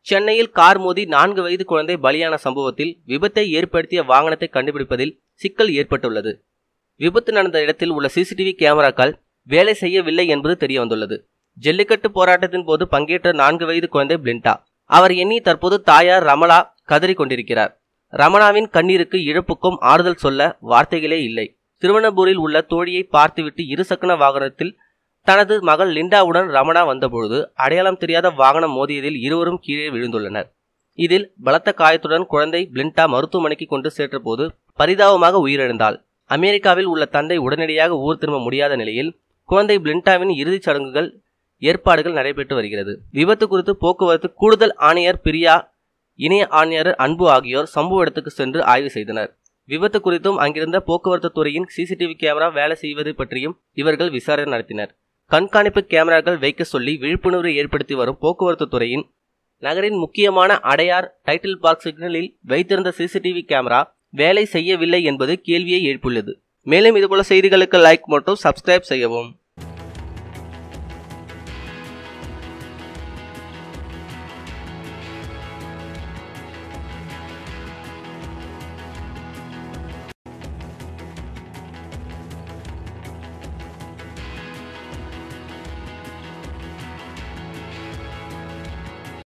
சென்னையில் கார் மோதி நான்கு வயது குழந்தை பலியான சம்பவத்தில் விபத்தை ஏற்படுத்திய வாகனத்தை கண்டுபிடிப்பதில் சிக்கல் ஏற்பட்டுள்ளது விபத்து நடந்த இடத்தில் உள்ள சிசிடிவி கேமராக்கள் வேலை செய்யவில்லை என்பது தெரியவந்துள்ளது ஜல்லிக்கட்டு போராட்டத்தின் போது பங்கேற்ற நான்கு வயது குழந்தை பிளிண்டா அவர் எண்ணி தற்போது தாயார் ரமலா கதறிக் கொண்டிருக்கிறார் ரமணாவின் கண்ணீருக்கு இழப்புக்கும் ஆறுதல் சொல்ல வார்த்தைகளே இல்லை திருவண்ணபூரில் உள்ள தோழியை பார்த்துவிட்டு இருசக்கர வாகனத்தில் தனது மகள் லிண்டாவுடன் ரமணா வந்தபொழுது அடையாளம் தெரியாத வாகனம் மோதியதில் இருவரும் கீழே விழுந்துள்ளனர் இதில் பலத்த காயத்துடன் குழந்தை பிளிண்டா மருத்துவமனைக்கு கொண்டு சென்றபோது பரிதாபமாக உயிரிழந்தாள் அமெரிக்காவில் உள்ள தந்தை உடனடியாக ஊர் திரும்ப முடியாத நிலையில் குழந்தை பிளிண்டாவின் இறுதிச் சடங்குகள் ஏற்பாடுகள் நடைபெற்று வருகிறது விபத்து குறித்து போக்குவரத்து கூடுதல் ஆணையர் பிரியா இணைய ஆணையர் அன்பு ஆகியோர் சம்பவ இடத்துக்கு சென்று ஆய்வு செய்தனர் விபத்து குறித்தும் அங்கிருந்த போக்குவரத்து துறையின் சிசிடிவி கேமரா வேலை செய்வது பற்றியும் இவர்கள் விசாரணை நடத்தினர் கண்காணிப்பு கேமராக்கள் வைக்க சொல்லி விழிப்புணர்வு ஏற்படுத்தி வரும் போக்குவரத்து துறையின் நகரின் முக்கியமான அடையார் டைட்டில் பார்க் சிக்னலில் வைத்திருந்த சிசிடிவி கேமரா வேலை செய்யவில்லை என்பது கேள்வியை எழுப்பியுள்ளது மேலும் இதுபோல செய்திகளுக்கு லைக் மற்றும் சப்ஸ்கிரைப் செய்யவும்